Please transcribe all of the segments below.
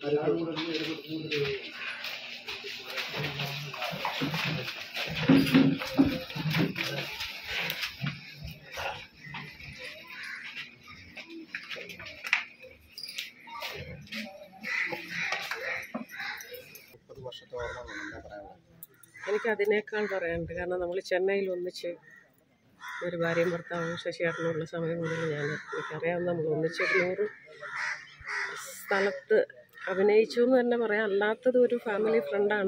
മുപ്പത് വർഷത്തെ ഓർമ്മ എന്താ പറയാനുള്ളത് എനിക്ക് അതിനേക്കാൾ പറയാനുണ്ട് കാരണം നമ്മൾ ചെന്നൈയിൽ ഒന്നിച്ച് ഒരു ഭാര്യയും ഭർത്താവും ശശിയേട്ടനുള്ള സമയം മുതൽ ഞാൻ എനിക്കറിയാം നമ്മൾ ഒന്നിച്ച് ഒരു നൂറ് സ്ഥലത്ത് അഭിനയിച്ചു എന്ന് തന്നെ പറയാം അല്ലാത്തത് ഒരു ഫാമിലി ഫ്രണ്ടാണ്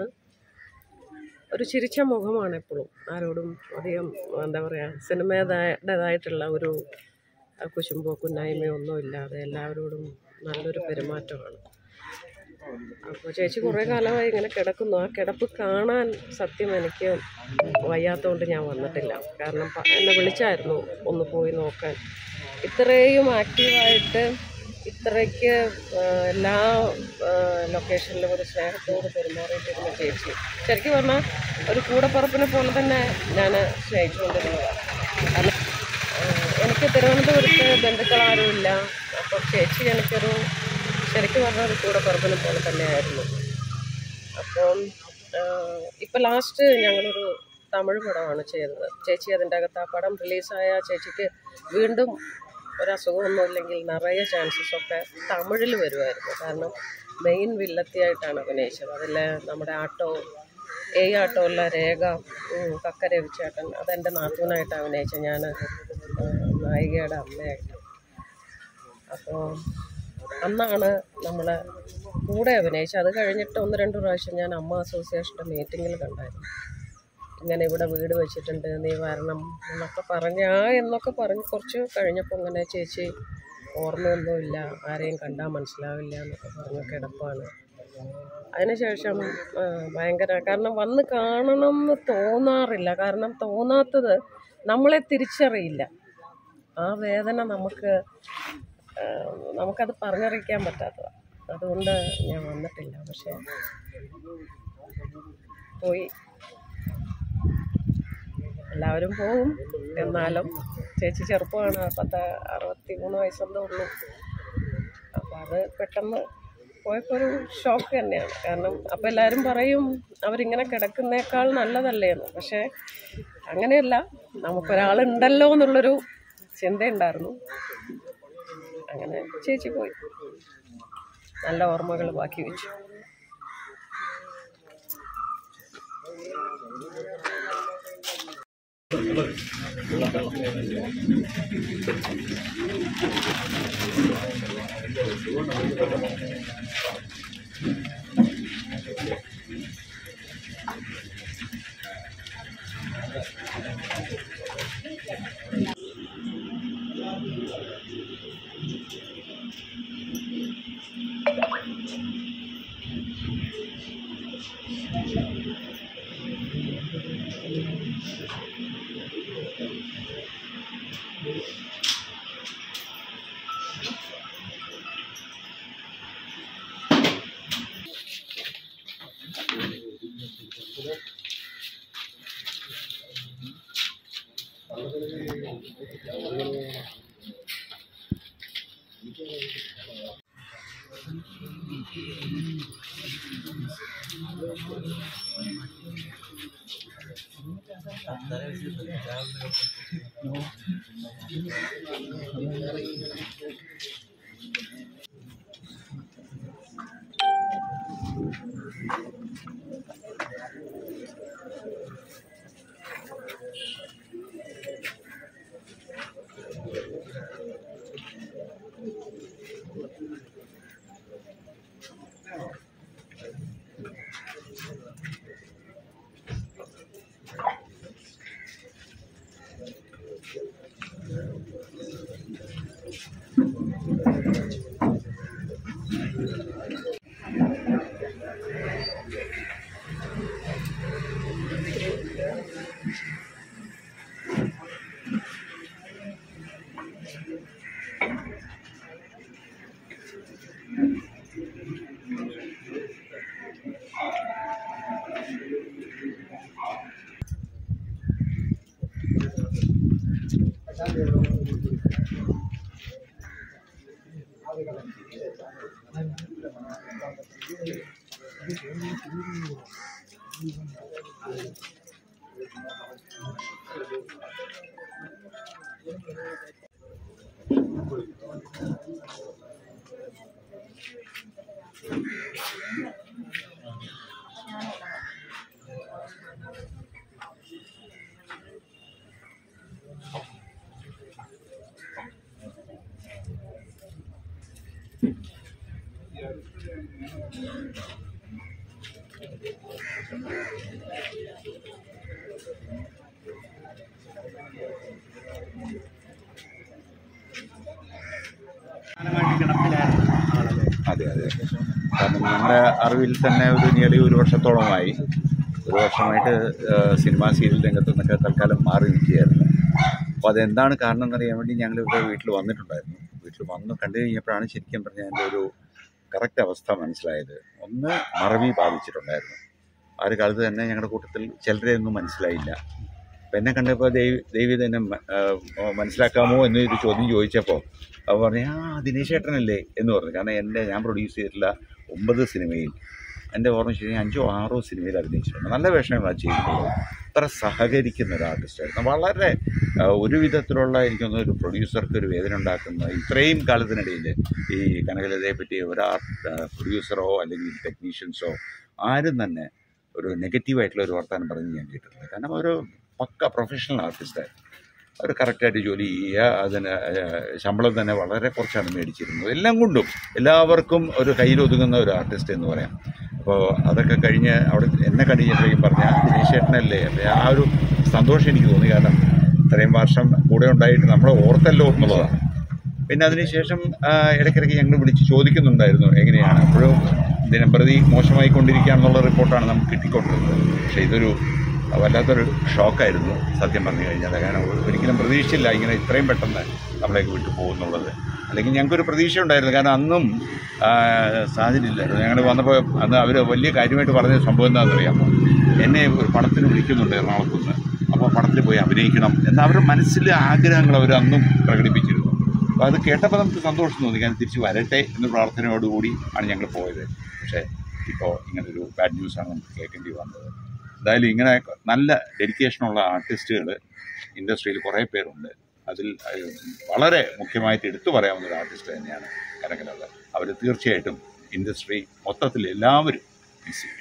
ഒരു ചിരിച്ച മുഖമാണ് എപ്പോഴും ആരോടും അധികം എന്താ പറയുക സിനിമയുടേതായിട്ടുള്ള ഒരു കുശുമ്പോ കുന്നായ്മയോ ഒന്നും ഇല്ലാതെ എല്ലാവരോടും നല്ലൊരു പെരുമാറ്റമാണ് അപ്പോൾ ചേച്ചി കുറേ കാലമായി ഇങ്ങനെ കിടക്കുന്നു ആ കിടപ്പ് കാണാൻ സത്യം എനിക്ക് വയ്യാത്തതുകൊണ്ട് ഞാൻ വന്നിട്ടില്ല കാരണം പ- എന്നെ വിളിച്ചായിരുന്നു ഒന്ന് പോയി നോക്കാൻ ഇത്രയും ആക്റ്റീവായിട്ട് ഇത്രയ്ക്ക് ആ, എല്ലാ ആ, ലൊക്കേഷനിലും ഒരു സ്നേഹത്തോട് പെരുമാറിയിട്ടിരുന്ന ചേച്ചി ശരിക്കും പറഞ്ഞാൽ ഒരു കൂടപ്പറപ്പിനെ പോലെ തന്നെ ഞാൻ സ്നേഹിച്ചുകൊണ്ടിരുന്നതാണ് കാരണം ആ, എനിക്ക് തിരുവനന്തപുരത്ത് ബന്ധുക്കളാരുമില്ല അപ്പോൾ ചേച്ചി എനിക്കൊരു ശരിക്കും പറഞ്ഞാൽ ഒരു കൂടപ്പറപ്പിനെ പോലെ തന്നെയായിരുന്നു അപ്പം ഇപ്പം ലാസ്റ്റ് ഞങ്ങളൊരു തമിഴ് പടമാണ് ചെയ്തത് ചേച്ചി അതിൻ്റെ അകത്ത് ആ പടം റിലീസായ ചേച്ചിക്ക് വീണ്ടും ഒരു അസുഖമൊന്നും ഇല്ലെങ്കിൽ നിറയെ ചാൻസസ് ഒക്കെ തമിഴിൽ വരുമായിരുന്നു കാരണം മെയിൻ വില്ലത്തിയായിട്ടാണ് അഭിനയിച്ചത് അതിൽ നമ്മുടെ ആട്ടോ ഏ ആട്ടോല്ല രേഖ ഉം, കക്ക രവിച്ചേട്ടൻ അതെൻ്റെ നാത്തൂനായിട്ട് അഭിനയിച്ച ഞാൻ നായികയുടെ അമ്മയായിട്ട് അപ്പോൾ അന്നാണ് നമ്മൾ കൂടെ അഭിനയിച്ചത് അത് കഴിഞ്ഞിട്ട് ഒന്ന് രണ്ട് പ്രാവശ്യം ഞാൻ അമ്മ അസോസിയേഷൻ്റെ മീറ്റിങ്ങിൽ കണ്ടായിരുന്നു ഇങ്ങനെ ഇവിടെ വീട് വെച്ചിട്ടുണ്ട് നീ വരണം എന്നൊക്കെ പറഞ്ഞ് ആ എന്നൊക്കെ പറഞ്ഞ് കുറച്ച് കഴിഞ്ഞപ്പോൾ ഇങ്ങനെ ചേച്ചി ഓർമ്മയൊന്നുമില്ല ആരെയും കണ്ടാൽ മനസ്സിലാവില്ല എന്നൊക്കെ പറഞ്ഞ് കിടപ്പാണ് അതിനുശേഷം ആ, ഭയങ്കര കാരണം വന്ന് കാണണം എന്ന് തോന്നാറില്ല കാരണം തോന്നാത്തത് നമ്മളെ തിരിച്ചറിയില്ല ആ വേദന നമുക്ക് ആ, നമുക്കത് പറഞ്ഞറിയിക്കാൻ പറ്റാത്തതാണ് അതുകൊണ്ട് ഞാൻ വന്നിട്ടില്ല പക്ഷേ പോയി എല്ലാവരും പോവും എന്നാലും ചേച്ചി ചെറുപ്പമാണ് പത്ത് അറുപത്തി മൂന്ന് വയസ്സെന്തേ ഉള്ളൂ അപ്പോൾ അത് പെട്ടെന്ന് പോയപ്പോൾ ഒരു ഷോക്ക് തന്നെയാണ് കാരണം അപ്പോൾ എല്ലാവരും പറയും അവരിങ്ങനെ കിടക്കുന്നേക്കാൾ നല്ലതല്ലേ എന്ന് പക്ഷേ അങ്ങനെയല്ല നമുക്കൊരാളുണ്ടല്ലോ എന്നുള്ളൊരു ചിന്തയുണ്ടായിരുന്നു അങ്ങനെ ചേച്ചി പോയി നല്ല ഓർമ്മകൾ ബാക്കി വെച്ചു അതെ അതെ കാരണം ഞങ്ങളുടെ അറിവിൽ തന്നെ ഒരു നിയർലി ഒരു വർഷത്തോളമായി ഒരു വർഷമായിട്ട് സിനിമാ സീരിയൽ രംഗത്ത് നിന്നൊക്കെ തൽക്കാലം മാറി നിൽക്കുകയായിരുന്നു അപ്പോൾ അതെന്താണ് കാരണം എന്നറിയാൻ വേണ്ടി ഞങ്ങൾ ഇവിടെ വീട്ടിൽ വന്നിട്ടുണ്ടായിരുന്നു വീട്ടിൽ വന്ന് കണ്ടു കഴിഞ്ഞപ്പോഴാണ് ശരിക്കും പറഞ്ഞാൽ എൻ്റെ ഒരു കറക്റ്റ് അവസ്ഥ മനസ്സിലായത് ഒന്ന് മറവി ബാധിച്ചിട്ടുണ്ടായിരുന്നു ആ ഒരു കാലത്ത് തന്നെ ഞങ്ങളുടെ കൂട്ടത്തിൽ ചിലരെ ഒന്നും മനസ്സിലായില്ല അപ്പം എന്നെ കണ്ടപ്പോൾ ദൈവ ദൈവം തന്നെ മ- ആ, മനസ്സിലാക്കാമോ എന്നൊരു ചോദ്യം ചോദിച്ചപ്പോൾ അപ്പോൾ പറഞ്ഞു ആ ദിനേശ് ചേട്ടനല്ലേ എന്ന് പറഞ്ഞു കാരണം എൻ്റെ ഞാൻ പ്രൊഡ്യൂസ് ചെയ്തിട്ടുള്ള ഒമ്പത് സിനിമയിൽ എൻ്റെ ഓർമ്മ ശരി അഞ്ചോ ആറോ സിനിമയിൽ അഭിനയിച്ചിട്ടുണ്ട് നല്ല വേഷങ്ങളാണ് ചെയ്തിട്ടുള്ളത് അത്ര സഹകരിക്കുന്ന ഒരു ആർട്ടിസ്റ്റായിരുന്നു വളരെ ആ, ഒരു വിധത്തിലുള്ള എനിക്കൊന്ന് ഒരു പ്രൊഡ്യൂസർക്ക് ഒരു വേദന ഉണ്ടാക്കുന്ന ഇത്രയും കാലത്തിനിടയിൽ ഈ കനകലതയെ പറ്റി ഒരു ആർട്ട് പ്രൊഡ്യൂസറോ അല്ലെങ്കിൽ ടെക്നീഷ്യൻസോ ആരും തന്നെ ഒരു നെഗറ്റീവായിട്ടുള്ള ഒരു വർത്തമാനം പറഞ്ഞ് ഞാൻ കേട്ടിട്ടില്ല കാരണം ഒരു പക്ക പ്രൊഫഷണൽ ആർട്ടിസ്റ്റായിരുന്നു അവർ കറക്റ്റായിട്ട് ജോലി ചെയ്യുക അതിന് ഏഹ്, ശമ്പളം തന്നെ വളരെ കുറച്ചാണ് മേടിച്ചിരുന്നത് എല്ലാം കൊണ്ടും എല്ലാവർക്കും ഒരു കയ്യിലൊതുങ്ങുന്ന ഒരു ആർട്ടിസ്റ്റ് എന്ന് പറയാം അപ്പോൾ അതൊക്കെ കഴിഞ്ഞ് അവിടെ എന്നെ കണ്ടിട്ടുണ്ടെങ്കിൽ പറഞ്ഞാൽ ദിനേശ് ചേട്ടനല്ലേ അപ്പോൾ ആ ഒരു സന്തോഷം എനിക്ക് തോന്നി കാരണം ഇത്രയും വർഷം കൂടെ ഉണ്ടായിട്ട് നമ്മളെ ഓർത്തല്ലോ എന്നുള്ളതാണ് പിന്നെ അതിനുശേഷം ആ, ഇടയ്ക്കിടയ്ക്ക് ഞങ്ങൾ വിളിച്ച് ചോദിക്കുന്നുണ്ടായിരുന്നു എങ്ങനെയാണ് അപ്പോഴും ദിനംപ്രതി മോശമായിക്കൊണ്ടിരിക്കുകയാണെന്നുള്ള റിപ്പോർട്ടാണ് നമുക്ക് കിട്ടിക്കൊണ്ടിരുന്നത് പക്ഷേ ഇതൊരു വല്ലാത്തൊരു ഷോക്കായിരുന്നു സത്യം പറഞ്ഞു കഴിഞ്ഞാൽ കാരണം ഒ- ഒരിക്കലും പ്രതീക്ഷിച്ചില്ല ഇങ്ങനെ ഇത്രയും പെട്ടെന്ന് നമ്മളേക്ക് വിട്ടു പോകുന്നുള്ളത് അല്ലെങ്കിൽ ഞങ്ങൾക്കൊരു പ്രതീക്ഷ ഉണ്ടായിരുന്നു കാരണം അന്നും ആ, സാഹചര്യമില്ലായിരുന്നു ഞങ്ങൾ വന്നപ്പോൾ അന്ന് അവർ വലിയ കാര്യമായിട്ട് പറഞ്ഞ സംഭവം എന്താണെന്നറിയാമോ എന്നെ ഒരു പടത്തിന് വിളിക്കുന്നുണ്ട് എറണാകുളത്തുനിന്ന് അപ്പോൾ പടത്തിൽ പോയി അഭിനയിക്കണം എന്ന അവരുടെ മനസ്സിലെ ആഗ്രഹങ്ങൾ അവർ അന്നും പ്രകടിപ്പിച്ചിരുന്നു അപ്പോൾ അത് കേട്ടപ്പോൾ നമുക്ക് സന്തോഷം തോന്നി കാരണം തിരിച്ച് വരട്ടെ എന്ന പ്രാർത്ഥനയോടുകൂടി ആണ് ഞങ്ങൾ പോയത് പക്ഷേ ഇപ്പോൾ ഇങ്ങനൊരു ബാഡ് ന്യൂസാണ് നമുക്ക് കേൾക്കേണ്ടി വന്നത് എന്തായാലും ഇങ്ങനെ നല്ല ഡെഡിക്കേഷനുള്ള ആർട്ടിസ്റ്റുകൾ ഇൻഡസ്ട്രിയിൽ കുറേ പേരുണ്ട് അതിൽ അഹ്, വളരെ മുഖ്യമായിട്ട് എടുത്തു പറയാവുന്ന ഒരു ആർട്ടിസ്റ്റ് തന്നെയാണ് കനകലത അവർ തീർച്ചയായിട്ടും ഇൻഡസ്ട്രി മൊത്തത്തിൽ എല്ലാവരും മിസ് ചെയ്യും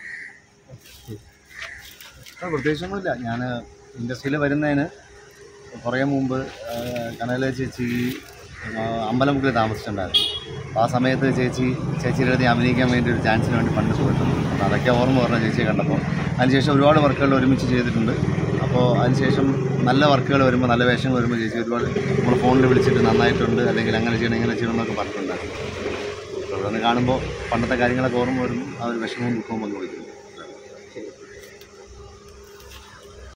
ആ, പ്രത്യേകിച്ചൊന്നുമില്ല ഞാൻ ഇൻഡസ്ട്രിയിൽ വരുന്നതിന് കുറേ മുമ്പ് ആ, കനകല ചേച്ചി ആ, അമ്പലമുക്കിൽ താമസിച്ചിട്ടുണ്ടായിരുന്നു അപ്പോൾ ആ സമയത്ത് ചേച്ചി ചേച്ചിയുടെ അടുത്ത് അഭിനയിക്കാൻ വേണ്ടി ഒരു ചാൻസിന് വേണ്ടി പണ്ട് പോയിട്ടുണ്ട് അപ്പോൾ അതൊക്കെ ഓർമ്മ പറഞ്ഞ ചേച്ചിയെ കണ്ടപ്പോൾ അതിനുശേഷം ഒരുപാട് വർക്കുകൾ ഒരുമിച്ച് ചെയ്തിട്ടുണ്ട് അപ്പോൾ അതിനുശേഷം നല്ല വർക്കുകൾ വരുമ്പോൾ നല്ല വേഷങ്ങൾ വരുമ്പോൾ ചേച്ചി ഒരുപാട് നമ്മൾ ഫോണിൽ വിളിച്ചിട്ട് നന്നായിട്ടുണ്ട് അല്ലെങ്കിൽ അങ്ങനെ ചെയ്യണം ഇങ്ങനെ ചെയ്യണം എന്നൊക്കെ പറഞ്ഞിട്ടുണ്ടായിരുന്നു അപ്പോൾ അവിടെ നിന്ന് കാണുമ്പോൾ പണ്ടത്തെ കാര്യങ്ങളൊക്കെ ഓർമ്മ വരുമ്പോൾ ആ ഒരു വിഷമവും ദുഃഖവും പങ്കുവയ്ക്കുന്നു